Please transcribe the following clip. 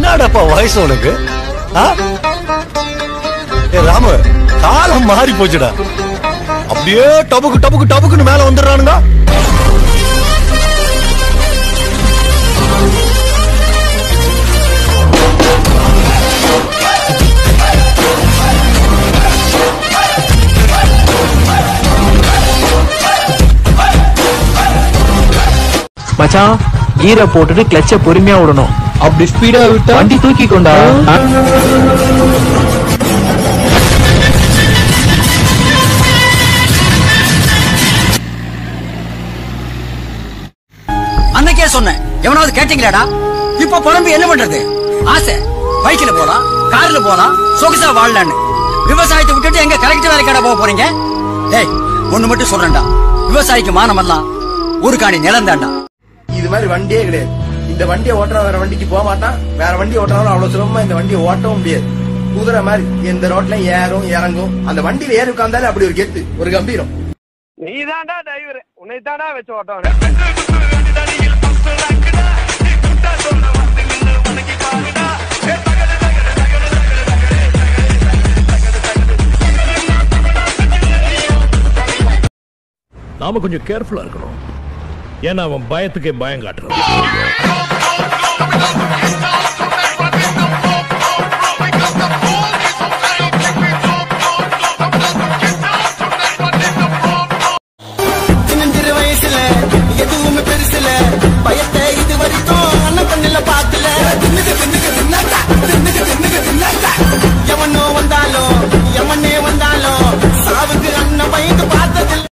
என்னடாப்பா வயசு உனக்கு ஆ? ஏ ராமு காலம் மாறி போச்சுடா அப்படியே டபுக்கு டபுக்கு டபுக்குன்னு மேல வந்துடுறானுங்க மச்சான் கீரை போட்டுட்டு கிளச்ச பொறுமையா விடணும் அப்படி ஸ்பீடா விட்டா வண்டி தூக்கி கொண்டா அன்னைக்கே சொன்னேன் எவனாவது கேட்டீங்களாடா இப்ப புலம்பி என்ன பண்றது ஆசை பைக்ல போலாம் கார்ல போலாம் சொகுசா வாழலான்னு விவசாயத்தை விட்டுட்டு எங்க கலெக்டர் வேலைக்காட போக போறீங்க டேய் ஒண்ணு மட்டும் சொல்றேன்டா விவசாயிக்கு மானமெல்லாம் ஒரு காணி நிலம் தாண்டா இது மாதிரி வண்டியே கிடையாது இந்த வண்டியை ஓட்டுறவன் வேற வண்டிக்கு போக மாட்டான் வேற வண்டி ஓட்டுறவன் அவ்வளவு சுலபமா இந்த வண்டியை ஓட்டவும் முடியாது குதிரை மாதிரி எந்த ரோட்ல ஏறும் இறங்கும் அந்த வண்டியில ஏறி உட்கார்ந்தாலே அப்படி ஒரு கெத்து ஒரு கம்பீரம் நீ தாண்டா டிரைவர் உன்னை தாண்டா வச்சு ஓட்டம் நாம கொஞ்சம் கேர்ஃபுல்லா இருக்கணும் ஏன்னா அவன் பயத்துக்கே பயம் காட்டுறான்